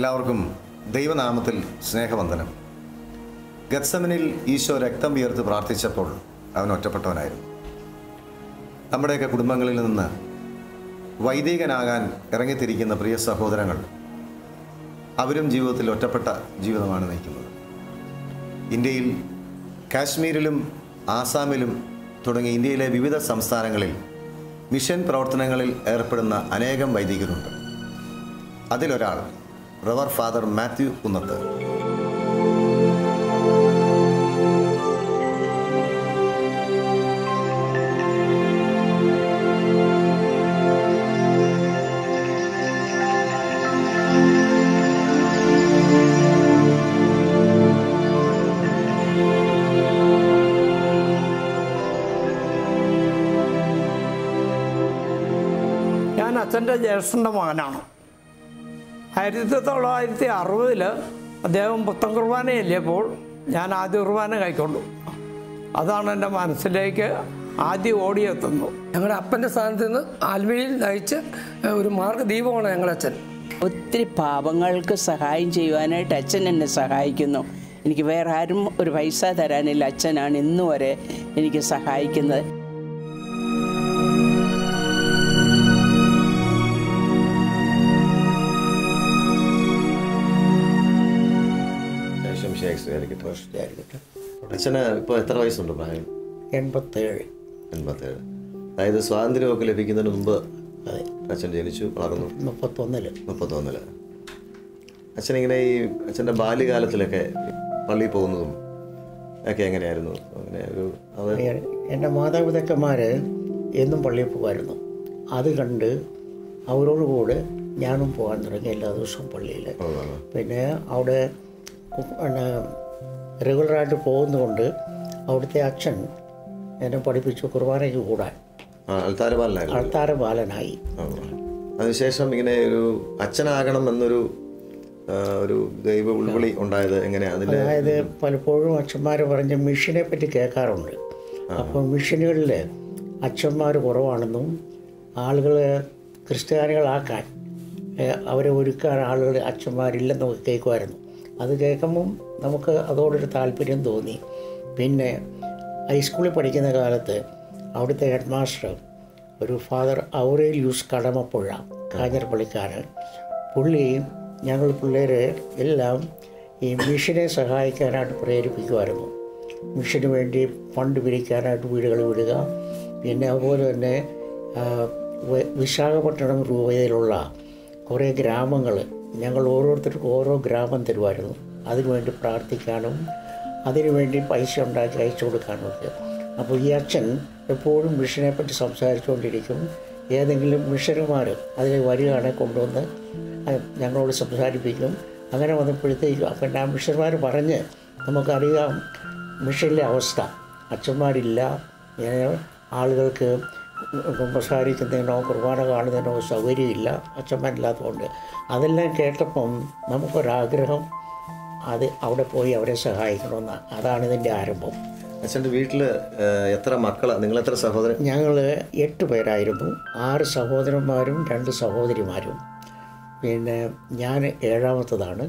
എല്ലാവർക്കും ദൈവനാമത്തിൽ സ്നേഹവന്ദനം ഗത്സമനിൽ ഈശോ രക്തം വിയർത്ത് പ്രാർത്ഥിച്ചപ്പോൾ അവൻ ഒറ്റപ്പെട്ടവനായിരുന്നു നമ്മുടെയൊക്കെ കുടുംബങ്ങളിൽ നിന്ന് വൈദികനാകാൻ ഇറങ്ങിത്തിരിക്കുന്ന പ്രിയ സഹോദരങ്ങൾ അവരും ജീവിതത്തിൽ ഒറ്റപ്പെട്ട ജീവിതമാണ് നയിക്കുന്നത് ഇന്ത്യയിൽ കാശ്മീരിലും ആസാമിലും തുടങ്ങി ഇന്ത്യയിലെ വിവിധ സംസ്ഥാനങ്ങളിൽ മിഷൻ പ്രവർത്തനങ്ങളിൽ ഏർപ്പെടുന്ന അനേകം വൈദികരുണ്ട് അതിലൊരാൾ റവർ ഫാദർ മാത്യു കുന്നത്ത് ഞാൻ അച്ഛൻ്റെ ജ്യേഷ്ഠൻ്റെ മകനാണ് ആയിരത്തി തൊള്ളായിരത്തി അറുപതിൽ അദ്ദേഹം പുത്തൻ കുർബാന ചെല്ലിയപ്പോൾ ഞാൻ ആദ്യ കുർബാന കൈക്കൊണ്ടു അതാണ് എൻ്റെ മനസ്സിലേക്ക് ആദ്യം ഓടിയെത്തുന്നത് ഞങ്ങളുടെ അപ്പൻ്റെ സ്ഥാനത്ത് നിന്ന് ആൽമയിൽ നയിച്ച് ഒരു മാർഗ്ഗദീപമാണ് ഞങ്ങളുടെ അച്ഛൻ ഒത്തിരി പാപങ്ങൾക്ക് സഹായം ചെയ്യുവാനായിട്ട് അച്ഛൻ എന്നെ സഹായിക്കുന്നു എനിക്ക് വേറെ ആരും ഒരു പൈസ തരാനില്ല അച്ഛനാണ് ഇന്നു വരെ എനിക്ക് സഹായിക്കുന്നത് അച്ഛന് ഇപ്പോൾ എത്ര വയസ്സുണ്ട് പ്രായം എൺപത്തേഴ് എൺപത്തേഴ് അതായത് സ്വാതന്ത്ര്യമൊക്കെ ലഭിക്കുന്നതിന് മുമ്പ് അച്ഛൻ ജനിച്ചു വളർന്നു മുപ്പത്തൊന്നില് മുപ്പത്തൊന്നില് അച്ഛനിങ്ങനെ ഈ അച്ഛൻ്റെ ബാല്യകാലത്തിലൊക്കെ പള്ളിയിൽ പോകുന്നതും ഒക്കെ എങ്ങനെയായിരുന്നു അങ്ങനെ ഒരു അത് എ- എൻ്റെ മാതാപിതാക്കന്മാർ എന്നും പള്ളിയിൽ പോകുമായിരുന്നു അത് കണ്ട് അവരോട് കൂടെ ഞാനും പോകാൻ തുടങ്ങി എല്ലാ ദിവസവും പള്ളിയിൽ പിന്നെ അവിടെ കു- പിന്നെ റെഗുലറായിട്ട് പോകുന്നതുകൊണ്ട് അവിടുത്തെ അച്ഛൻ എന്നെ പഠിപ്പിച്ചു കുർബാനയ്ക്ക് കൂടാൻ ആ, അൽത്താരപാലനായിരുന്നു അൾത്താര ബാലനായി ആ. അതിനുശേഷം ഇങ്ങനെ ഒരു അച്ഛനാകണം എന്നൊരു ആ, ഒരു ദൈവ ഉൾവിളി ഉണ്ടായത് എങ്ങനെയാ അതിന്റെ അതായത് പലപ്പോഴും അച്ഛന്മാർ പറഞ്ഞ് മിഷനെ പറ്റി കേൾക്കാറുണ്ട് അപ്പോൾ മിഷനുകളിൽ അച്ഛന്മാർ കുറവാണെന്നും ആളുകൾ ക്രിസ്ത്യാനികളാക്കാൻ ഏഹ്, അവരെ ഒരുക്കാൻ ആളുകൾ അച്ഛന്മാരില്ലെന്നൊക്കെ കേൾക്കുമായിരുന്നു അത് കേൾക്കുമ്പം നമുക്ക് അതോടൊരു താല്പര്യം തോന്നി പിന്നെ ഹൈസ്കൂളിൽ പഠിക്കുന്ന കാലത്ത് അവിടുത്തെ ഹെഡ് മാസ്റ്റർ ഒരു ഫാദർ ഔറേലിയൂസ് കടമപ്പുഴ കാഞ്ഞിരപ്പള്ളിക്കാരൻ പുള്ളി ഞങ്ങൾ പിള്ളേരെ എല്ലാം ഈ മിഷനെ സഹായിക്കാനായിട്ട് പ്രേരിപ്പിക്കുമായിരുന്നു മിഷന് വേണ്ടി ഫണ്ട് പിരിക്കാനായിട്ട് വീടുകൾ വിടുക പിന്നെ അതുപോലെ തന്നെ ആ, വ- വിശാഖപട്ടണം രൂപയിലുള്ള കുറേ ഗ്രാമങ്ങൾ ഞങ്ങൾ ഓരോരുത്തർക്കും ഓരോ ഗ്രാമം തരുമായിരുന്നു അതിനുവേണ്ടി പ്രാർത്ഥിക്കാനും അതിനുവേണ്ടി പൈസ ഉണ്ടാക്കി അയച്ചു കൊടുക്കാനും ഒക്കെ അപ്പോൾ ഈ അച്ഛൻ എപ്പോഴും മിഷനെ പറ്റി സംസാരിച്ചുകൊണ്ടിരിക്കും ഏതെങ്കിലും മിഷനുമാർ അതിൽ വരികയാണെങ്കിൽ കൊണ്ടുവന്ന് അത് ഞങ്ങളോട് സംസാരിപ്പിക്കും അങ്ങനെ വന്നപ്പോഴത്തേക്കും അപ്പം ആ മിഷന്മാർ പറഞ്ഞ് നമുക്കറിയാം മിഷനിലെ അവസ്ഥ അച്ഛന്മാരില്ല ഇങ്ങനെ ആളുകൾക്ക് സംസാരിക്കുന്നതിനോ കുർബാന കാണുന്നതിനോ സൗകര്യമില്ല അച്ഛന്മാരില്ലാത്തതുകൊണ്ട് അതെല്ലാം കേട്ടപ്പം നമുക്കൊരാഗ്രഹം അത് അവിടെ പോയി അവരെ സഹായിക്കണമെന്ന് അതാണ് ഇതിൻ്റെ ആരംഭം അച്ഛൻ്റെ വീട്ടിൽ എത്ര മക്കളാ നിങ്ങൾ എത്ര സഹോദരൻ ഞങ്ങൾ എട്ട് പേരായിരുന്നു ആറ് സഹോദരന്മാരും രണ്ട് സഹോദരിമാരും പിന്നെ ഞാൻ ഏഴാമത്തതാണ്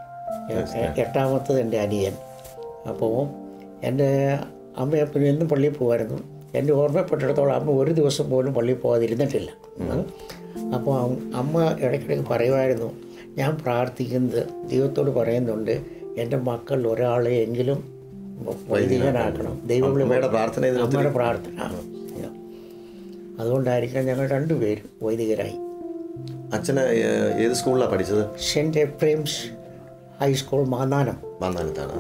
എ- എ- എട്ടാമത്തത് എൻ്റെ അനിയൻ അപ്പോൾ എൻ്റെ അമ്മ എപ്പോഴും എന്നും പള്ളിയിൽ പോകുമായിരുന്നു എൻ്റെ ഓർമ്മപ്പെട്ടിടത്തോളം അമ്മ ഒരു ദിവസം പോലും പള്ളിയിൽ പോകാതിരുന്നിട്ടില്ല ഉം. അപ്പോൾ അം- അമ്മ ഇടയ്ക്കിടയ്ക്ക് പറയുമായിരുന്നു ഞാൻ പ്രാർത്ഥിക്കുന്നത് ദൈവത്തോട് പറയുന്നുണ്ട് എൻ്റെ മക്കൾ ഒരാളെ എങ്കിലും വൈദികനാക്കണം ദൈവവിളി അമ്മയുടെ പ്രാർത്ഥന ഇതിന് ഒത്തിരി- അമ്മയുടെ പ്രാർത്ഥന ആ. അതുകൊണ്ടായിരിക്കാം ഞങ്ങൾ രണ്ടുപേരും വൈദികരായി അച്ഛന് ഏ- ഏത് സ്കൂളിലാണ് പഠിച്ചത് സെൻറ്റ് എഫ്രേംസ് ഹൈസ്കൂൾ മാന്നാനം മാന്നാനത്താണ്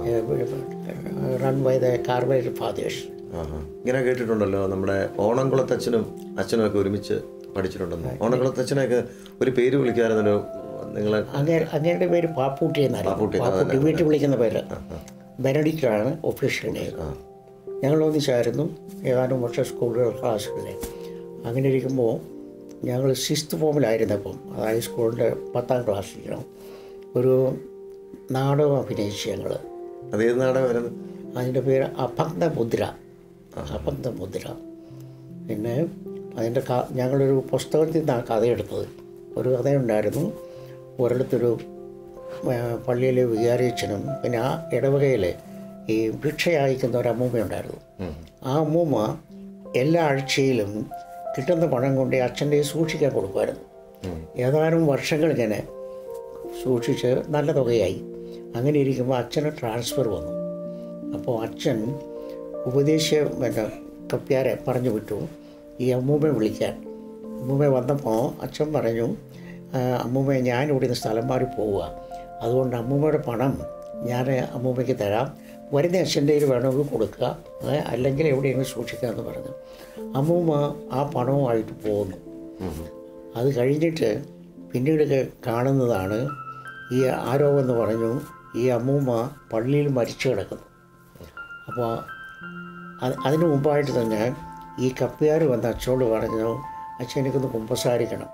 run by the carbide fathers ആഹാ. ഇങ്ങനെ കേട്ടിട്ടുണ്ടല്ലോ നമ്മുടെ ഓണംകുളത്തച്ഛനും അച്ഛനും ഒക്കെ ഒരുമിച്ച് പഠിച്ചിട്ടുണ്ടെന്ന് ഓണംകുളത്തച്ഛനൊക്കെ ഒരു പേര് വിളിക്കാറുണ്ടല്ലോ നിങ്ങളെ അങ്ങേ അങ്ങയുടെ പേര് പാപ്പൂട്ടി എന്നായിരുന്നു പാപ്പൂട്ടി, പാപ്പൂട്ടി വീട്ടിൽ വിളിക്കുന്ന പേര് ബെനഡിക്റ്റാണ് ഒഫീഷ്യൽ നെയിം ഞങ്ങൾ ഒന്നിച്ചായിരുന്നു ഏതാനും വർഷം സ്കൂളുകൾ ക്ലാസ്സുകളിൽ അങ്ങനെ ഇരിക്കുമ്പോൾ ഞങ്ങൾ സിക്സ്ത് ഫോമിലായിരുന്നപ്പം അത് ഹൈസ്കൂളിൻ്റെ പത്താം ക്ലാസ്സിലാണ് ഒരു നാടകം അഭിനയിച്ചു ഞങ്ങൾ അത് ഏത് നാടകമായിരുന്നു അതിൻ്റെ പേര് അഭക്ത മുദ്ര അഭക്ത മുദ്ര പിന്നെ അതിൻ്റെ ക ഞങ്ങളൊരു പുസ്തകത്തിൽ നിന്നാണ് കഥയെടുത്തത് ഒരു കഥയുണ്ടായിരുന്നു ഒരിടത്തൊരു പള്ളിയിലെ വികാരിയച്ഛനും പിന്നെ ആ ഇടവകയിലെ ഈ ഭിക്ഷ അയക്കുന്ന ഒരു അമ്മൂമ്മയുണ്ടായിരുന്നു ആ അമ്മൂമ്മ എല്ലാ ആഴ്ചയിലും കിട്ടുന്ന പണം കൊണ്ട് ഈ അച്ഛൻ്റെ സൂക്ഷിക്കാൻ കൊടുക്കുമായിരുന്നു ഏതാനും വർഷങ്ങൾ ഇങ്ങനെ സൂക്ഷിച്ച് നല്ല തുകയായി അങ്ങനെ ഇരിക്കുമ്പോൾ അച്ഛന് ട്രാൻസ്ഫർ വന്നു അപ്പോൾ അച്ഛൻ ഉപദേശിയ പിന്നെ കപ്പ്യാരെ പറഞ്ഞു വിട്ടു ഈ അമ്മൂമ്മയെ വിളിക്കാൻ അമ്മൂമ്മ വന്നപ്പോൾ അച്ഛൻ പറഞ്ഞു "ആ, അമ്മൂമ്മ ഞാൻ ഇവിടെ നിന്ന് സ്ഥലം മാറി പോവുക അതുകൊണ്ട് അമ്മൂമ്മയുടെ പണം ഞാൻ അമ്മൂമ്മയ്ക്ക് തരാം വരുന്ന അച്ഛൻ്റെ കയ്യിൽ വേണമെങ്കിൽ കൊടുക്കുക ഏ, അല്ലെങ്കിൽ എവിടെയെങ്കിലും സൂക്ഷിക്കാമെന്ന് പറഞ്ഞു അമ്മൂമ്മ ആ പണവുമായിട്ട് പോകുന്നു അത് കഴിഞ്ഞിട്ട് പിന്നീട് കേ- കാണുന്നതാണ് ഈ ആരോ എന്ന് പറഞ്ഞു ഈ അമ്മൂമ്മ പള്ളിയിൽ മരിച്ചു കിടക്കുന്നു അപ്പോൾ അത് അതിന് മുമ്പായിട്ട് തന്നെ ഈ കപ്പിയാർ വന്ന് അച്ഛനോട് പറഞ്ഞു അച്ഛൻ എനിക്കൊന്ന് കുമ്പസാരിക്കണം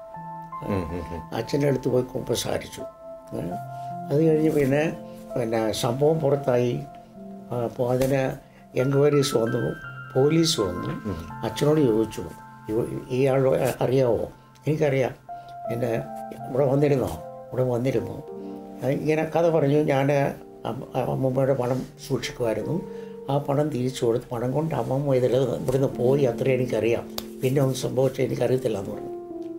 അച്ഛൻ്റെ അടുത്ത് പോയി കുമ്പസാരിച്ചു ഏ? അത് കഴിഞ്ഞ് പിന്നെ പിന്നെ സംഭവം പുറത്തായി അപ്പോൾ അതിന് എൻക്വയറീസ് വന്നു പോലീസ് വന്നു അച്ഛനോട് ചോദിച്ചു "ഇവ- ഇയാൾ അറിയാവോ എനിക്കറിയാം എൻ്റെ ഇവിടെ വന്നിരുന്നോ ഇവിടെ വന്നിരുന്നു അത് ഇങ്ങനെ കഥ പറഞ്ഞു ഞാൻ അമ്മമ്മയുടെ പണം സൂക്ഷിക്കുമായിരുന്നു ആ പണം തിരിച്ചു കൊടുത്ത് പണം കൊണ്ട് അമ്മമ്മ ഇതിൽ ഇവിടുന്ന് പോയി അത്ര എനിക്കറിയാം പിന്നെ ഒന്നും സംഭവിച്ച എനിക്കറിയത്തില്ല എന്ന് പറഞ്ഞു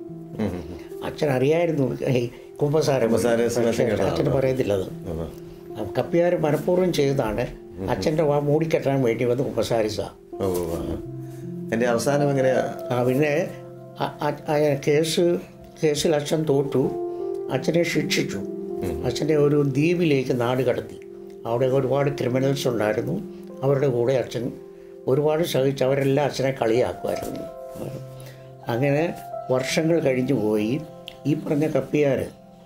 അച്ഛൻ അറിയായിരുന്നു ഈ കുമ്പസാരം കുമ്പസാര പക്ഷേ സ്നേഹം അച്ഛന് പറയത്തില്ല അത് കപ്പിയാർ മനഃപൂർവ്വം ചെയ്തതാണ് അച്ഛൻ്റെ വാ മൂടിക്കെട്ടാൻ വേണ്ടി വന്ന് കുമ്പസാരിച്ച ഓ എൻ്റെ അവസാനം എങ്ങനെയാ ആ പിന്നെ അ- അ- ആ കേസ് കേസിൽ അച്ഛൻ തോറ്റു അച്ഛനെ ശിക്ഷിച്ചു അച്ഛനെ ഒരു ദ്വീപിലേക്ക് നാട് കടത്തി അവിടെ ഒരുപാട് ക്രിമിനൽസ് ഉണ്ടായിരുന്നു അവരുടെ കൂടെ അച്ഛൻ ഒരുപാട് സഹിച്ച് അവരെല്ലാം അച്ഛനെ കളിയാക്കുമായിരുന്നു അങ്ങനെ വർഷങ്ങൾ കഴിഞ്ഞു പോയി ഈ പറഞ്ഞ കപ്പിയാർ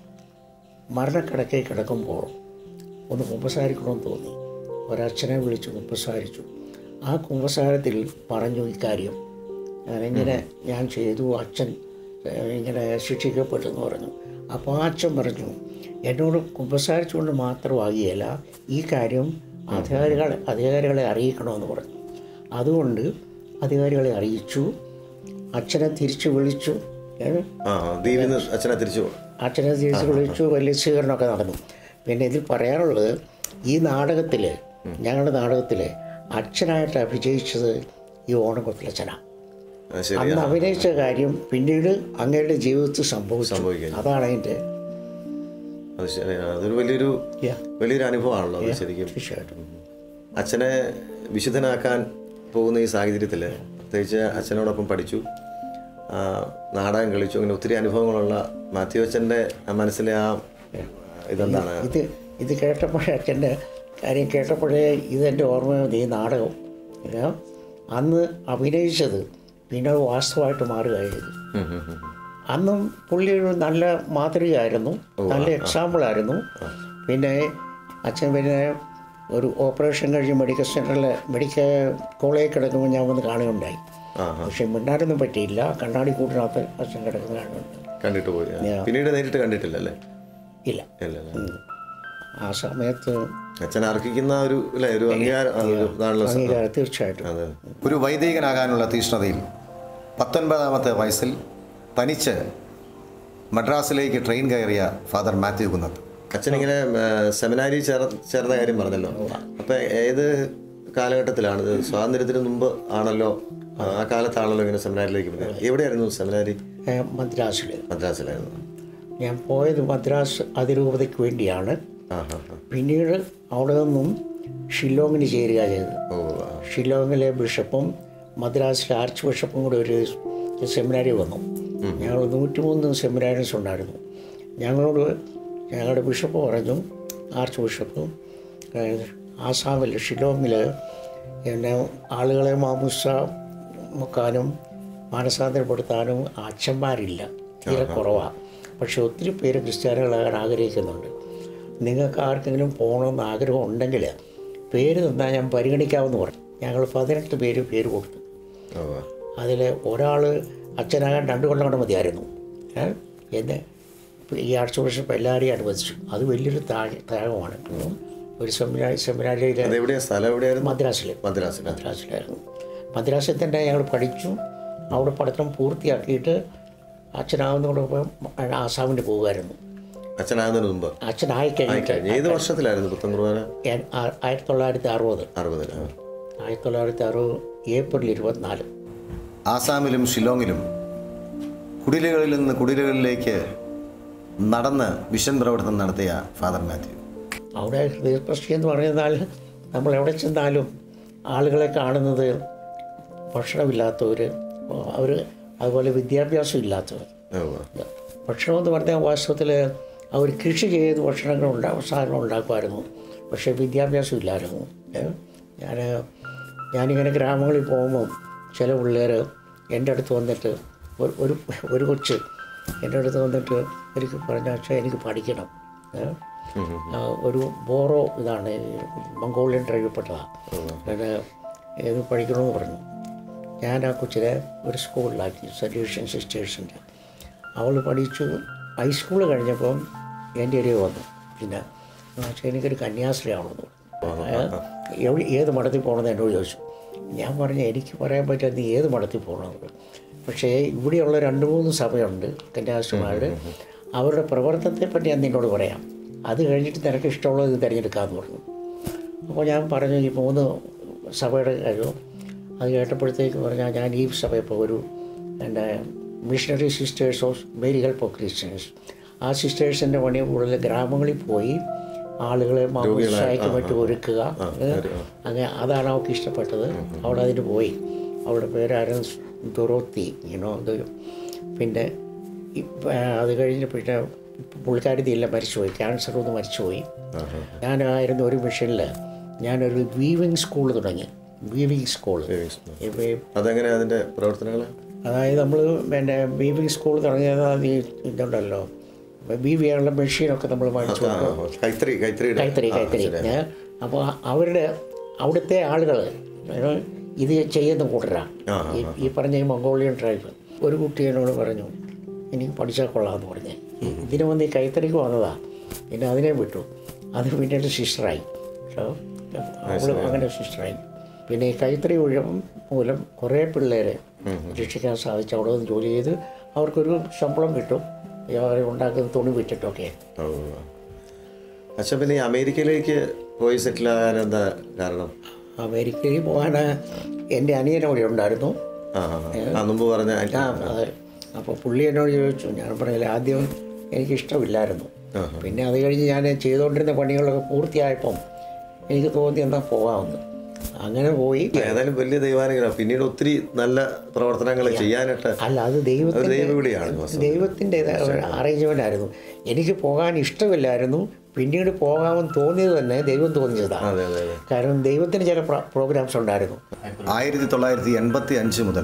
മരണക്കിടക്കയിൽ കിടക്കുമ്പോൾ ഒന്ന് കുമ്പസാരിക്കണമെന്ന് തോന്നി ഒരച്ഛനെ വിളിച്ച് കുമ്പസാരിച്ചു ആ കുമ്പസാരത്തിൽ പറഞ്ഞു ഇക്കാര്യം ഞാനിങ്ങനെ ഞാൻ ചെയ്തു അച്ഛൻ ഏഹ്, ഇങ്ങനെ ശിക്ഷിക്കപ്പെട്ടു എന്ന് പറഞ്ഞു അപ്പോൾ ആ അച്ഛൻ പറഞ്ഞു എന്നോട് കുമ്പസാരിച്ചുകൊണ്ട് മാത്രമാകിയല്ല ഈ കാര്യം അധികാരികളെ അധികാരികളെ അറിയിക്കണമെന്ന് പറഞ്ഞു അതുകൊണ്ട് അധികാരികളെ അറിയിച്ചു അച്ഛനെ തിരിച്ചു വിളിച്ചു ഏഹ്, ആ ദ്വീപിൽ നിന്ന് അച്ഛനെ തിരിച്ചു പോകും അച്ഛനെ തിരിച്ച് വിളിച്ചു വലിയ സ്വീകരണമൊക്കെ നടന്നു പിന്നെ ഇതിൽ പറയാനുള്ളത് ഈ നാടകത്തിൽ ഞങ്ങളുടെ നാടകത്തിൽ അച്ഛനായിട്ട് അഭിനയിച്ചത് ഈ ഓണക്കൊത്തിലച്ഛനാണ് ആ, ശരി അന്ന് അഭിനയിച്ച കാര്യം പിന്നീട് അങ്ങയുടെ ജീവിതത്തിൽ സംഭവിച്ചു സംഭവിക്കുന്നു. അതാണ് അതിൻ്റെ അത് ശരി ആ, അതൊരു വലിയൊരു Yeah. വലിയൊരു അനുഭവമാണല്ലോ അത് ശരിക്കും തീർച്ചയായിട്ടും അച്ഛനെ വിശുദ്ധനാക്കാൻ പോകുന്ന ഈ സാഹചര്യത്തിൽ പ്രത്യേകിച്ച് അച്ഛനോടൊപ്പം പഠിച്ചു ആ, നാടകം കളിച്ചു അങ്ങനെ ഒത്തിരി അനുഭവങ്ങളുള്ള മാത്യു അച്ഛൻ്റെ മനസ്സിലെ ആ ഇതെന്താണ് ഇത് ഇത് കേട്ടപ്പോഴേ അച്ഛൻ്റെ കാര്യം കേട്ടപ്പോഴേ ഇതെൻ്റെ ഓർമ്മ വന്നു, ഈ നാടകം ഏ? അന്ന് അഭിനയിച്ചത് പിന്നെ അത് വാസ്തവമായിട്ട് മാറുകയായിരുന്നു ഉം, ഉം, ഉം. അന്നും പുള്ളി ഒരു നല്ല മാതൃകയായിരുന്നു നല്ല എക്സാമ്പിളായിരുന്നു പിന്നെ അച്ഛൻ പിന്നെ ഒരു ഓപ്പറേഷൻ കഴിഞ്ഞ് മെഡിക്കൽ സെൻറ്ററിൽ മെഡിക്കൽ കോളേജിൽ കിടക്കുമ്പോൾ ഞാൻ വന്ന് കാണുകയുണ്ടായി ആ പക്ഷെ മിണ്ടാനൊന്നും പറ്റിയില്ല കണ്ണാടി കൂട്ടിനകത്ത് അച്ഛൻ കിടക്കുന്ന കാണുന്നുണ്ട് കണ്ടിട്ട് പോയി ആ. പിന്നീട് നേരിട്ട് കണ്ടിട്ടില്ല അല്ലേ ഇല്ല ഇല്ല അല്ലേ ആ സമയത്ത് അച്ഛൻ അർഹിക്കുന്ന ഒരു അല്ലേ ഒരു അംഗീകാരം ആ, ഒരു ഇതാണല്ലോ സ- അംഗീകാരം തീർച്ചയായിട്ടും അതെ ഒരു വൈദികനാകാനുള്ള തീഷ്ണതയിൽ പത്തൊൻപതാമത്തെ വയസ്സിൽ തനിച്ച് മദ്രാസിലേക്ക് ട്രെയിൻ കയറിയ ഫാദർ മാത്യു കുന്നത്ത് അച്ഛനിങ്ങനെ സെമിനാരി ചേർ ചേർന്ന കാര്യം പറഞ്ഞല്ലോ അപ്പൊ ഏത് കാലഘട്ടത്തിലാണ് ഇത് സ്വാതന്ത്ര്യത്തിന് മുമ്പ് ആണല്ലോ ആ ആ കാലത്താണല്ലോ ഇങ്ങനെ സെമിനാരിലേക്ക് പോയത് എവിടെയായിരുന്നു സെമിനാരി ഏ, മദ്രാസിൽ മദ്രാസിലായിരുന്നു ഞാൻ പോയത് മദ്രാസ് അതിരൂപതയ്ക്ക് വേണ്ടിയാണ് ആ ഹാ ഹാ പിന്നീട് അവിടെ നിന്നും ഷില്ലോങ്ങിന് ചേരുക ചെയ്തത് ഓ ആ. ഷില്ലോങ്ങിലെ ബിഷപ്പും മദ്രാസിലെ ആർച്ച് ബിഷപ്പും കൂടെ ഒരു സെമിനാരി വന്നു ഞങ്ങൾ നൂറ്റിമൂന്ന് സെമിനാരീസ് ഉണ്ടായിരുന്നു ഞങ്ങളോട് ഞങ്ങളുടെ ബിഷപ്പ് പറഞ്ഞു ആർച്ച് ബിഷപ്പ് ഏഹ്, ആസാമിൽ ഷില്ലോങ്ങിൽ എന്നെ ആളുകളെ മാമുസ മുക്കാനും മാനസാന്തരപ്പെടുത്താനും അച്ഛന്മാരില്ല തീരെ കുറവാണ് പക്ഷെ ഒത്തിരി പേര് ക്രിസ്ത്യാനികളാകാൻ ആഗ്രഹിക്കുന്നുണ്ട് നിങ്ങൾക്ക് ആർക്കെങ്കിലും പോകണമെന്ന് ആഗ്രഹം ഉണ്ടെങ്കിൽ പേര് തന്നാൽ ഞാൻ പരിഗണിക്കാമെന്ന് പറഞ്ഞു ഞങ്ങൾ പതിനെട്ട് പേര് പേര് കൊടുത്തു ഓ ആ. അതിൽ ഒരാൾ അച്ഛനാകാൻ രണ്ട് കൊല്ലം കൊണ്ട് മതിയായിരുന്നു ഏ? എന്നെ ഈ ആർച്ച് ബിഷപ്പ് എല്ലാവരെയും അനുവദിച്ചു അത് വലിയൊരു താഴ് ത്യാഗമാണ് ഒരു സെമിനാരി സെമിനാരിയിൽ അതെവിടെയാ സ്ഥലം എവിടെയായിരുന്നു മദ്രാസിൽ മദ്രാസിൽ മദ്രാസിലായിരുന്നു മദ്രാസിൽ തന്നെ ഞങ്ങൾ പഠിച്ചു അവിടെ പഠിത്തം പൂർത്തിയാക്കിയിട്ട് അച്ഛനാവുന്നതോടൊപ്പം ആസാമിന് പോകുമായിരുന്നു അച്ഛനാകുന്നതിന് മുമ്പ് അച്ഛനായി കഴിഞ്ഞിട്ട് ആയിക്കഴിഞ്ഞു ഏത് വർഷത്തിലായിരുന്നു പുത്തൻ കുർബാന ഞാൻ ആ- ആയിരത്തി തൊള്ളായിരത്തി അറുപത് അറുപതിൽ ആ. ആയിരത്തി തൊള്ളായിരത്തി അറുപത് ഏപ്രിൽ ഇരുപത്തിനാല് ആസാമിലും ഷിലോങ്ങിലും കുടിലുകളിൽ നിന്ന് കുടിലുകളിലേക്ക് നടന്ന് മിഷൻ പ്രവർത്തനം നടത്തിയ ഫാദർ മാത്യു അവിടെ ഹൃദയസ്പർശി എന്ന് പറയുന്നാൽ നമ്മൾ എവിടെ ചെന്നാലും ആളുകളെ കാണുന്നത് ഭക്ഷണമില്ലാത്തവർ അവർ അതുപോലെ വിദ്യാഭ്യാസം ഇല്ലാത്തവർ ഓ, ആ. ഭക്ഷണം എന്ന് പറഞ്ഞാൽ വാസ്തവത്തിൽ അവർ കൃഷി ചെയ്ത് ഭക്ഷണങ്ങൾ ഉണ്ടാ സാധനം ഉണ്ടാക്കുമായിരുന്നു പക്ഷേ വിദ്യാഭ്യാസം ഇല്ലായിരുന്നു ഏ? ഞാൻ ഞാനിങ്ങനെ ഗ്രാമങ്ങളിൽ പോകുമ്പം ചില പിള്ളേർ എൻ്റെ അടുത്ത് വന്നിട്ട് ഒരു ഒരു ഒരു കൊച്ച് എൻ്റെ അടുത്ത് വന്നിട്ട് എനിക്ക് പറഞ്ഞ പക്ഷേ എനിക്ക് പഠിക്കണം ഏ? ആ, ഒരു ബോറോ ഇതാണ് ഈ മംഗോളിയൻ ട്രൈബിൽപ്പെട്ടതാണ് പിന്നെ ഇത് പഠിക്കണമെന്ന് പറഞ്ഞു ഞാൻ ആ കൊച്ചിനെ ഒരു സ്കൂളിലാക്കി സൊല്യൂഷൻ സിസ്റ്റേഴ്സിൻ്റെ അവൾ പഠിച്ചു ഹൈസ്കൂൾ കഴിഞ്ഞപ്പം എൻ്റെ ഇടയിൽ വന്നു പിന്നെ പക്ഷേ എനിക്കൊരു കന്യാസ്ത്രീ ആവണമെന്ന് എവിടെ ഏത് മഠത്തിൽ പോകണമെന്ന് എന്നോട് ചോദിച്ചു ഞാൻ പറഞ്ഞു എനിക്ക് പറയാൻ പറ്റാത്ത നീ ഏത് മഠത്തിൽ പോകണമെന്ന് പക്ഷേ ഇവിടെയുള്ള രണ്ട് മൂന്ന് സഭയുണ്ട് കന്യാസ്ത്രീമാരുടെ അവരുടെ പ്രവർത്തനത്തെ പറ്റി ഞാൻ നിന്നോട് പറയാം അത് കഴിഞ്ഞിട്ട് നിനക്ക് ഇഷ്ടമുള്ളത് തിരഞ്ഞെടുക്കാമെന്ന് പറഞ്ഞു അപ്പോൾ ഞാൻ പറഞ്ഞു ഈ മൂന്ന് സഭയുടെ കാര്യം അത് കേട്ടപ്പോഴത്തേക്ക് പറഞ്ഞാൽ ഞാൻ ഈ സഭയിൽ ഇപ്പോൾ ഒരു എൻ്റെ missionary sisters of Mary help of Christians ആ സിസ്റ്റേഴ്സിൻ്റെ പണി കൂടുതൽ ഗ്രാമങ്ങളിൽ പോയി ആളുകളെ മാമോദിസായ്ക്ക് മറ്റും ഒരുക്കുക അങ്ങനെ അതാണ് അവൾക്ക് ഇഷ്ടപ്പെട്ടത് അവൾ അതിന് പോയി അവളുടെ പേരായിരുന്നു ദുറോത്തി ഇനോ അത് പിന്നെ ഇപ്പം അത് കഴിഞ്ഞ് പിന്നെ പുള്ളിക്കാരത്തി ഇല്ല മരിച്ചുപോയി ക്യാൻസർ ഒന്ന് മരിച്ചുപോയി ഞാനായിരുന്നു ഒരു മിഷനിൽ ഞാനൊരു വീവിങ് സ്കൂൾ തുടങ്ങി വീവിങ് സ്കൂൾ ഇപ്പോൾ അതെങ്ങനെയാ അതിന്റെ പ്രവർത്തനങ്ങൾ അതായത് നമ്മൾ പിന്നെ വീവിങ് സ്കൂൾ തുടങ്ങിയത് ഈ ഇതുണ്ടല്ലോ വീവ് ചെയ്യാനുള്ള മെഷീനൊക്കെ നമ്മൾ വാങ്ങിച്ചു കൊടുക്കും കൈത്തറി കൈത്തറി കൈത്തറി കൈത്തറി ഏ? അപ്പോൾ അവരുടെ അവിടുത്തെ ആളുകൾ ഇത് ചെയ്യുന്ന കൂട്ടരാണ് ഈ ഈ പറഞ്ഞ ഈ മംഗോളിയൻ ട്രൈബ് ഒരു കുട്ടി എന്നോട് പറഞ്ഞു എനിക്ക് പഠിച്ചാൽ കൊള്ളാമെന്ന് പറഞ്ഞ് ഇതിന് വന്ന് ഈ കൈത്തറിക്ക് വന്നതാ പിന്നെ അതിനെ വിട്ടു അത് പിന്നീട് സിസ്റ്ററായി സോ അവൾ അങ്ങനെ സിസ്റ്ററായി പിന്നെ ഈ കൈത്തറി ഒഴിവും മൂലം കുറേ പിള്ളേരെ രക്ഷിക്കാൻ സാധിച്ചു അവിടെ നിന്ന് ജോലി ചെയ്ത് അവർക്കൊരു ശമ്പളം കിട്ടും അവർ ഉണ്ടാക്കുന്ന തുണി വിറ്റിട്ടൊക്കെ ഓ. അച്ഛൻ പിന്നെ ഈ അമേരിക്കയിലേക്ക് പോയി സെറ്റിൽ ആകാൻ എന്താ കാരണം അമേരിക്കയിൽ പോകാൻ എൻ്റെ അനിയൻ അവിടെ ഉണ്ടായിരുന്നു ആ ആ, ആ. ആ മുമ്പ് പറഞ്ഞ ആ അതെ അപ്പോൾ പുള്ളി എന്നോട് ചോദിച്ചു ഞാൻ പറഞ്ഞില്ല ആദ്യം എനിക്ക് ഇഷ്ടമില്ലായിരുന്നു പിന്നെ അത് കഴിഞ്ഞ് ഞാൻ ചെയ്തുകൊണ്ടിരുന്ന പണികളൊക്കെ പൂർത്തിയായപ്പം എനിക്ക് തോന്നി എന്നാൽ പോകാമെന്ന് അങ്ങനെ പോയി ഏതായാലും വലിയ ദൈവാനുഗ്രഹം പിന്നീട് ഒത്തിരി നല്ല പ്രവർത്തനങ്ങൾ ചെയ്യാനായിട്ട് അല്ല അത് ഒരു ദൈവത്തിൻ്റെ ദൈവവിളിയാണ് വാസ്തവത്തിൽ. ദൈവത്തിൻ്റെ അറേഞ്ച്മെൻ്റ് ആയിരുന്നു എനിക്ക് പോകാൻ ഇഷ്ടമില്ലായിരുന്നു പിന്നീട് പോകാമെന്ന് തോന്നിയത് തന്നെ ദൈവം തോന്നിയതാണ് അതെ അതെ അതെ കാരണം ദൈവത്തിന് ചില പ്രോഗ്രാംസ് ഉണ്ടായിരുന്നു ആയിരത്തി തൊള്ളായിരത്തി എൺപത്തി അഞ്ച് മുതൽ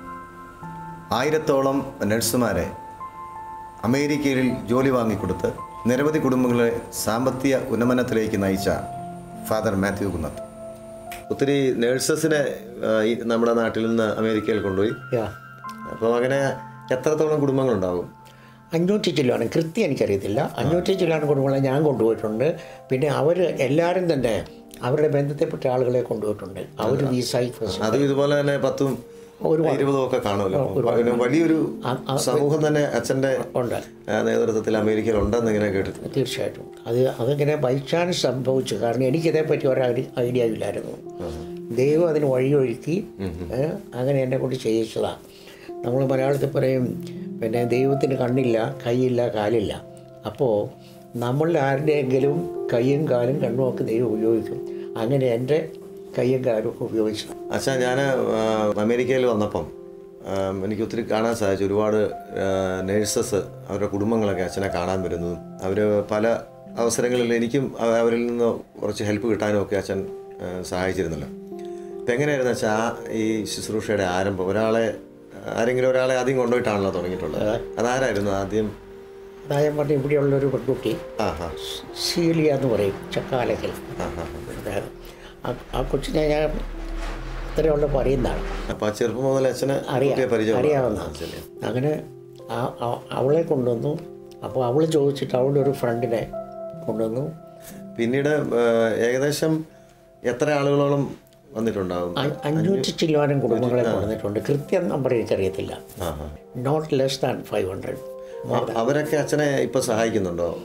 ആയിരത്തോളം നഴ്സുമാരെ അമേരിക്കയിൽ ജോലി വാങ്ങിക്കൊടുത്ത് നിരവധി കുടുംബങ്ങളെ സാമ്പത്തിക ഉന്നമനത്തിലേക്ക് നയിച്ച ഫാദർ മാത്യു കുന്നത്ത് ഒത്തിരി നേഴ്സസിനെ നമ്മുടെ നാട്ടിൽ നിന്ന് അമേരിക്കയിൽ കൊണ്ടുപോയി യാ അപ്പോൾ അങ്ങനെ എത്രത്തോളം കുടുംബങ്ങളുണ്ടാവും അഞ്ഞൂറ്റി ചില്ലാണ് കൃത്യം എനിക്കറിയത്തില്ല അഞ്ഞൂറ്റി ചില്ലാണ് കുടുംബങ്ങളെ ഞാൻ കൊണ്ടുപോയിട്ടുണ്ട് പിന്നെ അവർ എല്ലാവരും തന്നെ അവരുടെ ബന്ധത്തെപ്പെട്ട ആളുകളെ കൊണ്ടുപോയിട്ടുണ്ട് അവർ വിസായി ഫസ്റ്റ് അതും ഇതുപോലെ തന്നെ പത്തും ഇരുപതും ഒക്കെ കാണുമല്ലോ പിന്നെ വലിയൊരു സമൂഹം തന്നെ അച്ഛൻ്റെ ഉണ്ട് ആ, നേതൃത്വത്തിൽ അമേരിക്കയിൽ ഉണ്ടെന്ന് ഇങ്ങനെ കേട്ടിട്ടുണ്ട് തീർച്ചയായിട്ടും അത് അതിങ്ങനെ ബൈ ചാൻസ് സംഭവിച്ചു കാരണം എനിക്കിതേപ്പറ്റി ഒരു ഐഡി- ഐഡിയ ഇല്ലായിരുന്നു ദൈവം അതിന് വഴിയൊഴുക്കി ഏ, അങ്ങനെ എന്നെ കൊണ്ട് ചെയ്യിച്ചതാണ് നമ്മൾ മലയാളത്തിൽ പറയും പിന്നെ ദൈവത്തിന് കണ്ണില്ല കൈയില്ല കാലില്ല അപ്പോൾ നമ്മളിൽ ആരുടെയെങ്കിലും കൈയും കാലും കണ്ണും ഒക്കെ ദൈവം ഉപയോഗിക്കും അങ്ങനെ എൻ്റെ കൈയും കാലും ഒക്കെ ഉപയോഗിച്ചു അച്ഛാ ഞാൻ അമേരിക്കയിൽ വന്നപ്പം ആ, എനിക്ക് ഒത്തിരി കാണാൻ സാധിച്ചു ഒരുപാട് നേഴ്സസ് അവരുടെ കുടുംബങ്ങളൊക്കെ അച്ഛനെ കാണാൻ വരുന്നതും അവർ പല അവസരങ്ങളിൽ എനിക്കും അവ- അവരിൽ നിന്ന് കുറച്ച് ഹെൽപ്പ് കിട്ടാനും ഒക്കെ അച്ഛൻ ആ, സഹായിച്ചിരുന്നല്ലോ ഇപ്പം എങ്ങനെയായിരുന്നു അച്ഛാ ആ ഈ ശുശ്രൂഷയുടെ ആരംഭം ഒരാളെ ആരെങ്കിലും ഒരാളെ ആദ്യം കൊണ്ടുപോയിട്ടാണല്ലോ തുടങ്ങിയിട്ടുള്ളത് അതാരായിരുന്നു ആദ്യം അതായത് പറഞ്ഞ ഇവിടെയുള്ളൊരു പെൺകുട്ടി ആ ഹാ സീലിയ എന്ന് പറയും ചക്കാലക്കൽ അതായത് ആ- ആ കൊച്ചിനെ ഞാൻ ഇത്രയുള്ള പറയുന്നതാണ് അപ്പം ആ ചെറുപ്പം മുതൽ അച്ഛനെ അറിയാം കുട്ടിയെ പരിചയം അറിയാവുന്ന അങ്ങനെ ആ ആ- അവളെ കൊണ്ടുവന്നു അപ്പോൾ അവൾ ചോദിച്ചിട്ട് അവളുടെ ഒരു ഫ്രണ്ടിനെ കൊണ്ടുവന്നു പിന്നീട് ആ, ഏകദേശം എത്ര ആളുകളോളം വന്നിട്ടുണ്ടാവും അ- അഞ്ഞൂറ്റി ചില്ലുവാനും കുടുംബങ്ങളെ കൊണ്ടുവന്നിട്ടുണ്ട് കൃത്യം നമ്പർ എനിക്കറിയത്തില്ല ആ ഹാ not less than five hundred അവരൊക്കെ അച്ഛനെ ഇപ്പൊ സഹായിക്കുന്നുണ്ടോ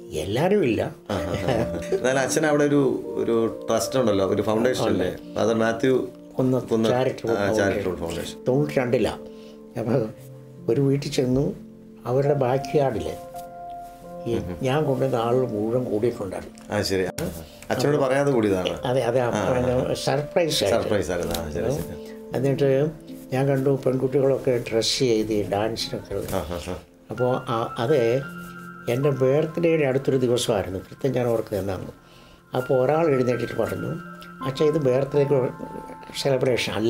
എല്ലാവരും ഇല്ല എന്നാലും അച്ഛൻ അവിടെ ഒരു ഒരു ട്രസ്റ്റ് ഉണ്ടല്ലോ ഒരു ഫൗണ്ടേഷൻ അല്ലേ ഫാദർ മാത്യു ഒന്ന് കുന്ന് ചാരിറ്റബിൾ ചാരിറ്റബിൾ ഫൗണ്ടേഷൻ തൊണ്ണൂറ്റി രണ്ടിലാണ് അപ്പോൾ ഒരു വീട്ടിൽ ചെന്നു അവരുടെ ബാക്ക് യാർഡിൽ ഈ ഞാൻ കൊണ്ടുവന്ന ആളുകൾ മുഴുവൻ കൂടിയിട്ടുണ്ടായിരുന്നു ആ ശരി അച്ഛനോട് പറയാതെ കൂടിയതാണ് അതെ അതെ സർപ്രൈസ് ആയിട്ട് സർപ്രൈസ് ആയിരുന്നു ആ ശരി ശരി എന്നിട്ട് ഞാൻ കണ്ടു പെൺകുട്ടികളൊക്കെ ഡ്രസ്സ് ചെയ്ത് ഡാൻസിനൊക്കെ ആ ആ ആ അപ്പോൾ അത് എൻ്റെ ബർത്ത്ഡേയുടെ അടുത്തൊരു ദിവസമായിരുന്നു കൃത്യം ഞാൻ ഓർക്കുന്നത് എന്നാണ് അപ്പോൾ ഒരാൾ എഴുന്നേറ്റിട്ട് പറഞ്ഞു അച്ഛാ ഇത് ബർത്ത്ഡേ സെലിബ്രേഷൻ അല്ല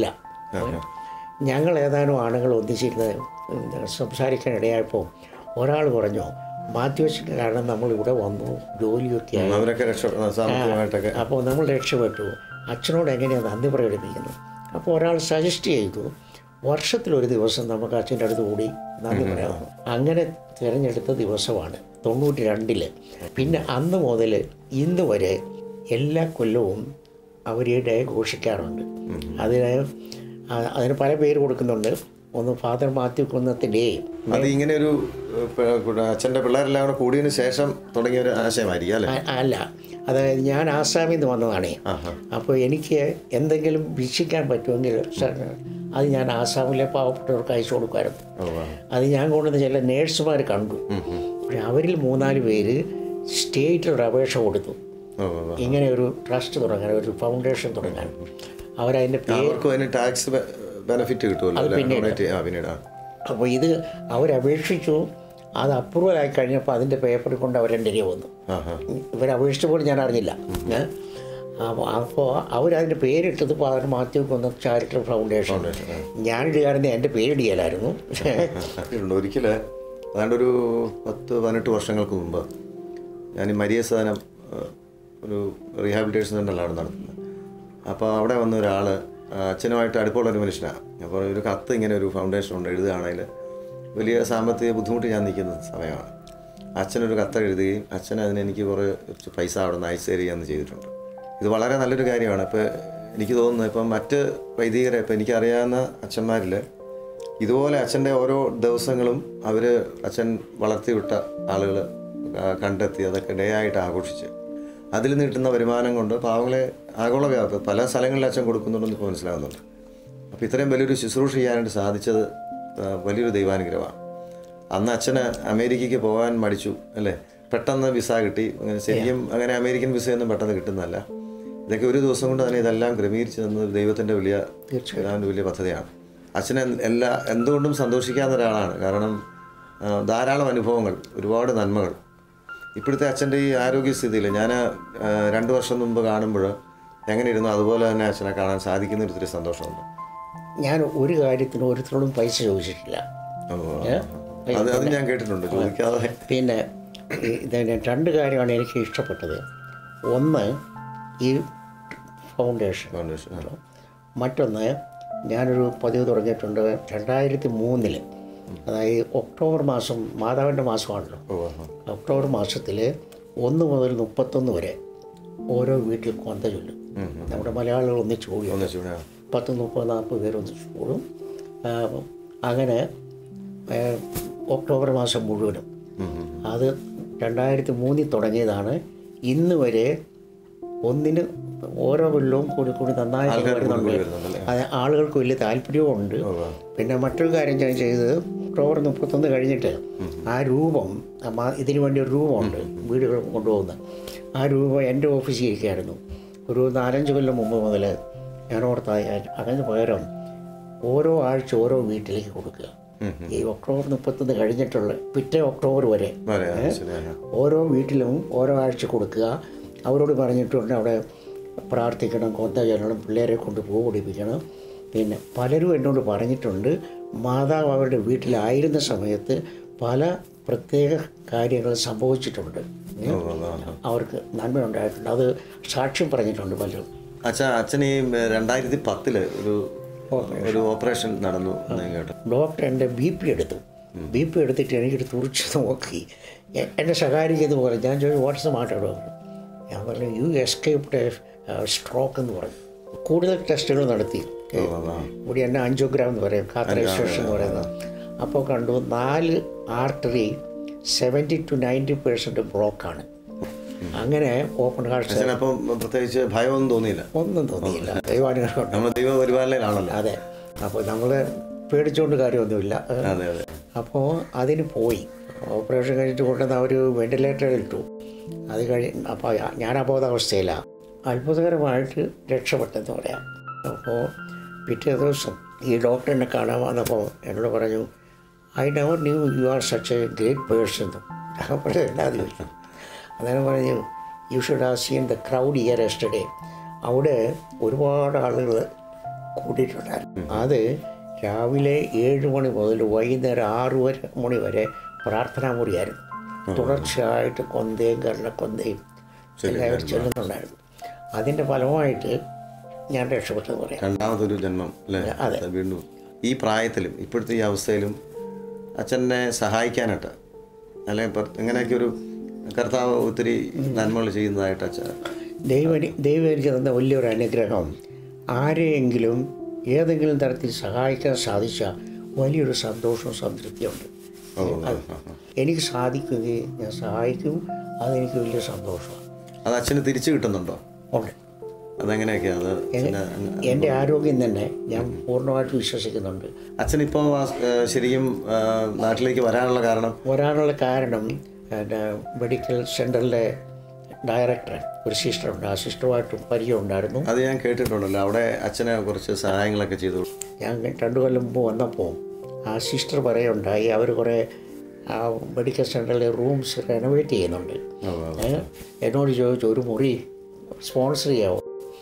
ഞങ്ങൾ ഏതാനും ആണുങ്ങൾ ഒന്നിച്ചിരുന്ന് സംസാരിക്കാൻ ഇടയായപ്പോൾ ഒരാൾ പറഞ്ഞു മാത്യുവച്ചിൻ്റെ കാരണം നമ്മൾ ഇവിടെ വന്നു ജോലിയൊക്കെ ആയി അവരൊക്കെ രക്ഷപ്പെടണം സാമ്പത്തികമായിട്ടൊക്കെ അപ്പോൾ നമ്മൾ രക്ഷപ്പെട്ടു അച്ഛനോട് എങ്ങനെയാണ് നന്ദി പ്രകടിപ്പിക്കുന്നത് അപ്പോൾ ഒരാൾ സജസ്റ്റ് ചെയ്തു വർഷത്തിലൊരു ദിവസം നമുക്ക് അച്ഛൻ്റെ അടുത്ത് കൂടി നന്ദി പറയാം അങ്ങനെ തിരഞ്ഞെടുത്ത ദിവസമാണ് തൊണ്ണൂറ്റി രണ്ടില് പിന്നെ അന്ന് മുതൽ ഇന്ന് വരെ എല്ലാ കൊല്ലവും അവർ ഈ ഡേ ഘോഷിക്കാറുണ്ട് അതിന് ആ- അതിന് പല പേര് കൊടുക്കുന്നുണ്ട് ഒന്ന് ഫാദർ മാത്യു കുന്നത്ത് ഡേ അത് ഇങ്ങനെ ഒരു ഏഹ്, പ- കുട- അച്ഛൻ്റെ പിള്ളേരെല്ലാം കൂടെ കൂടിയതിന് ശേഷം തുടങ്ങിയ ഒരു ആശയമായിരിക്കും അല്ലേ അ- അല്ല അതായത് ഞാൻ ആസാമിൽ നിന്ന് വന്നതാണേ അപ്പോൾ എനിക്ക് എന്തെങ്കിലും വീക്ഷിക്കാൻ പറ്റുമെങ്കിൽ സ- അത് ഞാൻ ആസാമിലെ പാവപ്പെട്ടവർക്ക് അയച്ചു കൊടുക്കുമായിരുന്നു ഓ ആ. അത് ഞാൻ കൊണ്ടുവന്ന ചില നേഴ്സുമാർ കണ്ടു പക്ഷെ അവരിൽ മൂന്നാല് പേര് സ്റ്റേറ്റിൽ ഒരു അപേക്ഷ കൊടുത്തു ഓ ഓ, ഓ. ഇങ്ങനെ ഒരു ട്രസ്റ്റ് തുടങ്ങാൻ ഒരു ഫൗണ്ടേഷൻ തുടങ്ങാൻ അവരതിൻ്റെ പേര് അവർക്കും അതിന് ടാക്സ് ബെനിഫിറ്റ് കിട്ടുമല്ലോ അല്ലേ ഡൊണേറ്റ് ആ പിന്നീട് ആ അപ്പോൾ ഇത് അവരപേക്ഷിച്ചു അത് അപ്രൂവൽ ആയി കഴിഞ്ഞപ്പോൾ അതിൻ്റെ പേപ്പർ കൊണ്ട് അവരെൻ്റെ കയ്യിൽ വന്നു ആ ആ ഇവർ അപേക്ഷിച്ച പോലും ഞാൻ അറിഞ്ഞില്ല ഏ? അപ്പോൾ അപ്പോൾ അവരതിൻ്റെ പേരിട്ടത് ഫാദർ മാത്യു കൊന്ന ചാരിറ്റബിൾ ഫൗണ്ടേഷൻ ഞാനിടുകയായിരുന്നു എൻ്റെ പേരിടിയലായിരുന്നു ഉണ്ട് ഒരിക്കൽ അതാണ്ട് ഒരു പത്ത് പതിനെട്ട് വർഷങ്ങൾക്ക് മുമ്പ് ഞാൻ ഈ മരിയ സദനം ഏഹ്, ഒരു റീഹാബിലിറ്റേഷൻ സെൻ്ററിലാണ് നടത്തുന്നത് അപ്പോൾ അവിടെ വന്ന ഒരാൾ അച്ഛനുമായിട്ട് അടുപ്പമുള്ള ഒരു മനുഷ്യനാണ് അപ്പോൾ ഒരു കത്ത് ഇങ്ങനെ ഒരു ഫൗണ്ടേഷൻ ഉണ്ട് എഴുതുകയാണെങ്കിൽ വലിയ സാമ്പത്തിക ബുദ്ധിമുട്ട് ഞാൻ നിൽക്കുന്ന സമയമാണ് അച്ഛനൊരു കത്ത് എഴുതുകയും അച്ഛൻ അതിന് എനിക്ക് കുറേ കുറച്ച് പൈസ അവിടെ നിന്ന് അയച്ചു തരികയെന്ന് ചെയ്തിട്ടുണ്ട് ഇത് വളരെ നല്ലൊരു കാര്യമാണ് ഇപ്പോൾ എനിക്ക് തോന്നുന്നു ഇപ്പം മറ്റ് വൈദികരെ ഇപ്പം എനിക്കറിയാവുന്ന അച്ഛന്മാരിൽ ഇതുപോലെ അച്ഛൻ്റെ ഓരോ ദിവസങ്ങളും അവർ അച്ഛൻ വളർത്തിവിട്ട ആളുകൾ കണ്ടെത്തി അതൊക്കെ ഡേ ആയിട്ട് ആഘോഷിച്ച് അതിൽ നിന്ന് കിട്ടുന്ന വരുമാനം കൊണ്ട് പാവങ്ങളെ ആഗോള വ്യാപകം പല സ്ഥലങ്ങളിൽ അച്ഛൻ കൊടുക്കുന്നുണ്ടെന്ന് ഇപ്പോൾ മനസ്സിലാകുന്നുണ്ട് അപ്പോൾ ഇത്രയും വലിയൊരു ശുശ്രൂഷ ചെയ്യാനായിട്ട് സാധിച്ചത് ആ, വലിയൊരു ദൈവാനുഗ്രഹമാണ് അന്ന് അച്ഛന് അമേരിക്കയ്ക്ക് പോകാൻ മടിച്ചു അല്ലേ പെട്ടെന്ന് വിസ കിട്ടി അങ്ങനെ ശരിക്കും അങ്ങനെ അമേരിക്കൻ വിസയൊന്നും പെട്ടെന്ന് കിട്ടുന്നതല്ല ഇതൊക്കെ ഒരു ദിവസം കൊണ്ട് തന്നെ ഇതെല്ലാം ക്രമീകരിച്ച് തന്നത് ദൈവത്തിൻ്റെ വലിയ പിതാവിൻ്റെ വലിയ പദ്ധതിയാണ് അച്ഛനെ എല്ലാ എന്തുകൊണ്ടും സന്തോഷിക്കാവുന്ന ഒരാളാണ് കാരണം ആ, ധാരാളം അനുഭവങ്ങൾ ഒരുപാട് നന്മകൾ ഇപ്പോഴത്തെ അച്ഛൻ്റെ ഈ ആരോഗ്യസ്ഥിതിയിൽ ഞാൻ രണ്ട് വർഷം മുമ്പ് കാണുമ്പോൾ എങ്ങനെ ഇരുന്നു അതുപോലെ തന്നെ അച്ഛനെ കാണാൻ സാധിക്കുന്ന ഒരു ഒത്തിരി സന്തോഷമുണ്ട് ഞാൻ ഒരു കാര്യത്തിനും ഒരുത്തരോടും പൈസ ചോദിച്ചിട്ടില്ല ഓ, അത് അത് ഞാൻ കേട്ടിട്ടുണ്ട് ചോദിക്കാതെ പിന്നെ ഈ- ഇതിന് രണ്ട് കാര്യമാണ് എനിക്ക് ഇഷ്ടപ്പെട്ടത് ഒന്ന് ഈ ഫൗണ്ടേഷൻ ഫൗണ്ടേഷൻ ആ. മറ്റൊന്ന് ഞാനൊരു പതിവ് തുടങ്ങിയിട്ടുണ്ട് രണ്ടായിരത്തി മൂന്നില് അതായത് ഒക്ടോബർ മാസം മാതാവിൻ്റെ മാസമാണല്ലോ ഓ ആ, ആ. ഒക്ടോബർ മാസത്തിൽ ഒന്ന് മുതൽ മുപ്പത്തൊന്ന് വരെ ഓരോ വീട്ടിൽ കൊന്ത ചൊല്ലും നമ്മുടെ മലയാളികൾ ഒന്നിച്ച് കൂടി ഒന്ന് ചൂടാ പത്ത് മുപ്പത് നാൽപ്പത് പേര് ഒന്നിച്ച് കൂടും ആ, അങ്ങനെ ആ, ഒക്ടോബർ മാസം മുഴുവനും അത് രണ്ടായിരത്തി മൂന്നിൽ തുടങ്ങിയതാണ് ഇന്ന് വരെ ഒന്നിന് ഓരോ കൊല്ലവും കൂടി കൂടി നന്നായിട്ട് വരുന്നുണ്ട് വരുന്നുണ്ടല്ലേ? അത് ആളുകൾക്ക് വലിയ താല്പര്യവും പിന്നെ മറ്റൊരു കാര്യം ഞാൻ ചെയ്തത് ഒക്ടോബർ മുപ്പത്തൊന്ന് കഴിഞ്ഞിട്ട് ആ രൂപം ആ മാ- ഇതിനു വേണ്ടി ഒരു രൂപമുണ്ട് വീടുകൾ കൊണ്ടുപോകുന്ന ആ രൂപം എൻ്റെ ഓഫീസിൽ ഇരിക്കുകയായിരുന്നു ഒരു നാലഞ്ച് കൊല്ലം മുമ്പ് മുതൽ ഞാൻ ഓർത്ത അതിന് പകരം ഓരോ ആഴ്ച ഓരോ വീട്ടിലേക്ക് കൊടുക്കുക ഈ ഒക്ടോബർ മുപ്പത്തൊന്ന് കഴിഞ്ഞിട്ടുള്ള പിറ്റേ ഒക്ടോബർ വരെ വരെ, ആ, ഏ? ശരി, ആ. ഓരോ വീട്ടിലും ഓരോ ആഴ്ച കൊടുക്കുക അവരോട് പറഞ്ഞിട്ടുണ്ട് അവിടെ പ്രാർത്ഥിക്കണം കൊന്ത ചെല്ലണം പിള്ളേരെ കൊണ്ട് പൂ പിടിപ്പിക്കണം പിന്നെ പലരും എന്നോട് പറഞ്ഞിട്ടുണ്ട് മാതാവ് അവരുടെ വീട്ടിലായിരുന്ന സമയത്ത് പല പ്രത്യേക കാര്യങ്ങൾ സംഭവിച്ചിട്ടുണ്ട് ഏ? അവർക്ക് നന്മയുണ്ടായിട്ടുണ്ട് അത് സാക്ഷ്യം പറഞ്ഞിട്ടുണ്ട് പലരും അച്ഛാ അച്ഛൻ ഈ രണ്ടായിരത്തി പത്തില് ഒരു ഒരു ഓപ്പറേഷൻ നടന്നു എന്ന് ഞാൻ കേട്ടു ഡോക്ടർ എൻ്റെ ബി പി എടുത്തു ബി പി എടുത്തിട്ട് എനിക്കൊരു തുറിച്ച് നോക്കി എ- എന്നെ ശകാരിക്കുന്നത് പോലെ ഞാൻ ചോദിച്ചു വാട്ട്സ് മാറ്റർ ഡോക്ടർ ഞാൻ പറഞ്ഞു യു എസ്കേപ്ഡ് സ്ട്രോക്ക് എന്ന് പറഞ്ഞു കൂടുതൽ ടെസ്റ്റുകൾ നടത്തി ഇവിടെ എന്നെ അഞ്ചോഗ്രാം എന്ന് പറയും കാത്തറൈസേഷൻ എന്ന് പറയുന്നത് അപ്പോൾ കണ്ടു നാല് artery seventy two ninety percent ബ്ലോക്കാണ് അങ്ങനെ ഓപ്പൺ ഹാർട്ട് അച്ഛനപ്പം പ്രത്യേകിച്ച് ഭയമൊന്നും തോന്നിയില്ല ഒന്നും തോന്നിയില്ല ദൈവാനുഗ്രഹം നമ്മൾ ദൈവ പരിപാലനയിലാണല്ലോ അതെ അപ്പോൾ നമ്മൾ പേടിച്ചുകൊണ്ട് കാര്യമൊന്നുമില്ല അതെ അതെ അപ്പോൾ അതിന് പോയി ഓപ്പറേഷൻ കഴിഞ്ഞിട്ട് കൊണ്ടുവന്ന് അവർ വെന്റിലേറ്ററിൽ ഇട്ടു അത് കഴിഞ്ഞ് അപ്പോൾ ഞാൻ അബോധാവസ്ഥയിലാണ് അത്ഭുതകരമായിട്ട് രക്ഷപ്പെട്ടെന്ന് പറയാം അപ്പോൾ പിറ്റേ ദിവസം ഈ ഡോക്ടറിനെ കാണാൻ വന്നപ്പോൾ എന്നോട് പറഞ്ഞു I never knew you are such a great person ഞാൻ പറഞ്ഞു എന്നാന്ന് ചോദിച്ചു അന്നേരം പറഞ്ഞു you should have seen the crowd here yesterday അവിടെ ഒരുപാട് ആളുകൾ കൂട്ടിയിട്ടുണ്ടായിരുന്നു അത് രാവിലെ ഏഴ് മണി മുതൽ വൈകുന്നേരം ആറ് വരെ മണി വരെ പ്രാർത്ഥനാ മുറിയായിരുന്നു തുടർച്ചയായിട്ട് കൊന്തയും കരുണക്കൊന്തയും എല്ലാവരും ചെല്ലുന്നുണ്ടായിരുന്നു അതിൻ്റെ ഫലമായിട്ട് ഞാൻ രക്ഷപ്പെട്ടെന്ന് പറയാം രണ്ടാമതൊരു ജന്മം അല്ലേ അതെ. വീണ്ടും ഈ പ്രായത്തിലും ഇപ്പോഴത്തെ ഈ അവസ്ഥയിലും അച്ഛനെ സഹായിക്കാനായിട്ട് അല്ലെങ്കിൽ ഇപ്പം എങ്ങനെയൊക്കെ ഒരു കർത്താവ് ഒത്തിരി നന്മകൾ ചെയ്യുന്നതായിട്ട് അച്ഛൻ ദൈവം എനി- ദൈവം എനിക്ക് തന്ന വലിയൊരു അനുഗ്രഹം ആരെയെങ്കിലും ഏതെങ്കിലും തരത്തിൽ സഹായിക്കാൻ സാധിച്ച വലിയൊരു സന്തോഷവും സംതൃപ്തിയുണ്ട് അത് എനിക്ക് സാധിക്കുകയും ഞാൻ സഹായിക്കും അതെനിക്ക് വലിയ സന്തോഷമാണ് അത് അച്ഛന് തിരിച്ചു കിട്ടുന്നുണ്ടോ ഉണ്ട് അതെങ്ങനെയൊക്കെയാണ് അത് അച്ഛന് അങ്ങ് എൻ്റെ ആരോഗ്യം തന്നെ ഞാൻ പൂർണ്ണമായിട്ട് വിശ്വസിക്കുന്നുണ്ട് അച്ഛനിപ്പോൾ ശരിക്കും ആ, നാട്ടിലേക്ക് വരാനുള്ള കാരണം വരാനുള്ള കാരണം എൻ്റെ മെഡിക്കൽ സെൻറ്ററിലെ ഡയറക്ടർ ഒരു സിസ്റ്ററുണ്ട് ആ സിസ്റ്ററുമായിട്ട് പരിചയം ഉണ്ടായിരുന്നു അത് ഞാൻ കേട്ടിട്ടുണ്ടല്ലോ അവിടെ അച്ഛനെ കുറച്ച് സഹായങ്ങളൊക്കെ ചെയ്തു ഞാൻ രണ്ടു കൊല്ലം മുമ്പ് വന്നപ്പോൾ ആ സിസ്റ്റർ പറയുണ്ടായി അവർ കുറേ ആ മെഡിക്കൽ സെൻറ്ററിലെ റൂംസ് റെനോവേറ്റ് ചെയ്യുന്നുണ്ട് ഏ, എന്നോട് ചോദിച്ചു ഒരു മുറി സ്പോൺസർ ചെയ്യാമോ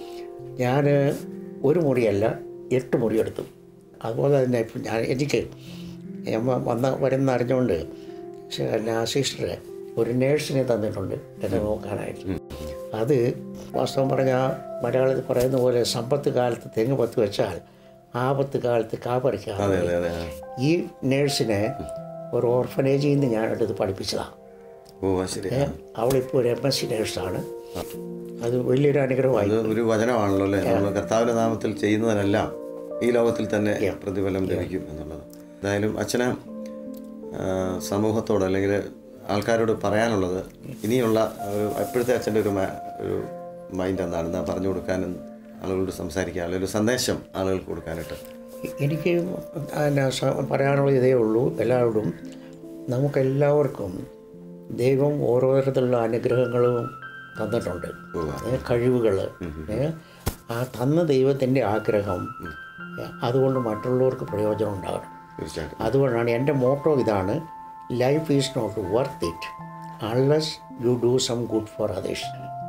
ഞാൻ ഒരു മുറിയല്ല എട്ട് മുറി എടുത്തു അതുപോലെ തന്നെ ഇപ്പം ഞാൻ എനിക്ക് ഞാൻ വ- വന്ന വരുന്ന അറിഞ്ഞുകൊണ്ട് ശ- എന്നെ ആ സിസ്റ്റർ ഒരു നേഴ്സിനെ തന്നിട്ടുണ്ട് എന്നെ നോക്കാനായിട്ട് അത് വാസ്തവം പറഞ്ഞാൽ മലയാളത്തിൽ പറയുന്ന പോലെ സമ്പത്ത് കാലത്ത് തെങ്ങ് പത്ത് വെച്ചാൽ ആപത്ത് കാലത്ത് കാപ്പറിക്കാതെ അതെ അതെ അതെ ആ. ഈ നേഴ്സിനെ ഒരു ഓർഫനേജിൽ നിന്ന് ഞാൻ എടുത്ത് പഠിപ്പിച്ചതാണ് ഓ അത് ശരി അവളിപ്പോൾ ഒരു എം എസ് സി നേഴ്സാണ് അത് വലിയൊരു അനുഗ്രഹമായി അത് ഒരു വചനമാണല്ലോ അല്ലേ നമ്മൾ കർത്താവിൻ്റെ നാമത്തിൽ ചെയ്യുന്നതിനെല്ലാം ഈ ലോകത്തിൽ തന്നെ പ്രതിഫലം ലഭിക്കും എന്നുള്ളത് എന്തായാലും അച്ഛന് ആ, സമൂഹത്തോട് അല്ലെങ്കിൽ ആൾക്കാരോട് പറയാനുള്ളത് ഇനിയുള്ള ഒരു ഇപ്പോഴത്തെ അച്ഛൻ്റെ ഒരു മ- ഒരു മൈൻഡ് എന്താണ് എന്താ പറഞ്ഞു കൊടുക്കാനും ആളുകളോട് സംസാരിക്കാൻ അല്ലെങ്കിൽ ഒരു സന്ദേശം ആളുകൾക്ക് കൊടുക്കാനായിട്ട് എനിക്ക് എന്നാ സ- പറയാനുള്ള ഇതേ ഉള്ളൂ എല്ലാവരോടും നമുക്കെല്ലാവർക്കും ദൈവം ഓരോ തരത്തിലുള്ള അനുഗ്രഹങ്ങളും തന്നിട്ടുണ്ട് ഏ, കഴിവുകൾ ഏ, ആ തന്ന ദൈവത്തിൻ്റെ ആഗ്രഹം ഏ, അതുകൊണ്ട് മറ്റുള്ളവർക്ക് പ്രയോജനം ഉണ്ടാകണം തീർച്ചയായിട്ടും അതുകൊണ്ടാണ് എൻ്റെ മോട്ടോ ഇതാണ് life is not worth it unless you do some good for others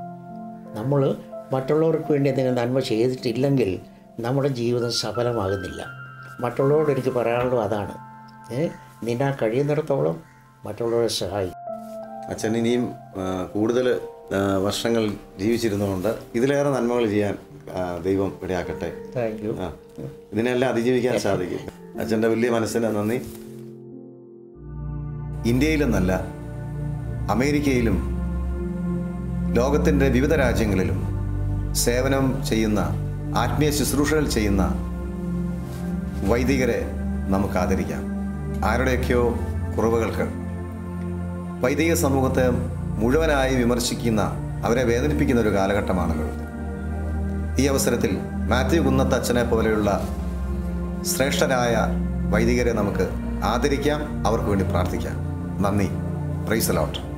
നമ്മൾ മറ്റുള്ളവർക്ക് വേണ്ടി എന്തെങ്കിലും നന്മ ചെയ്തിട്ടില്ലെങ്കിൽ നമ്മുടെ ജീവിതം സഫലമാകുന്നില്ല മറ്റുള്ളവരോട് എനിക്ക് പറയാനുള്ളത് അതാണ് ഏ നിന്നാ കഴിയുന്നിടത്തോളം മറ്റുള്ളവരെ സഹായിക്കും അച്ഛൻ ഇനിയും ആ, കൂടുതൽ ആ, വർഷങ്ങൾ ജീവിച്ചിരുന്നതുകൊണ്ട് ഇതിലേറെ നന്മകൾ ചെയ്യാൻ ആ, ദൈവം ഇടയാക്കട്ടെ താങ്ക് യു ആ ഇതിനെല്ലാം അതിജീവിക്കാൻ സാധിക്കും അച്ഛൻ്റെ വലിയ മനസ്സിന് നന്ദി ഇന്ത്യയിലെന്നല്ല അമേരിക്കയിലും ലോകത്തിൻ്റെ വിവിധ രാജ്യങ്ങളിലും സേവനം ചെയ്യുന്ന ആത്മീയ ശുശ്രൂഷകൾ ചെയ്യുന്ന വൈദികരെ നമുക്ക് ആദരിക്കാം ആരുടെയൊക്കെയോ കുറവുകൾക്ക് വൈദിക സമൂഹത്തെ മുഴുവനായി വിമർശിക്കുന്ന അവരെ വേദനിപ്പിക്കുന്ന ഒരു കാലഘട്ടമാണല്ലോ ഇത്. ഈ അവസരത്തിൽ മാത്യു കുന്നത്ത് അച്ഛനെ പോലെയുള്ള ശ്രേഷ്ഠരായ വൈദികരെ നമുക്ക് ആദരിക്കാം അവർക്ക് വേണ്ടി പ്രാർത്ഥിക്കാം നന്ദി പ്രൈസ് അലോട്ട്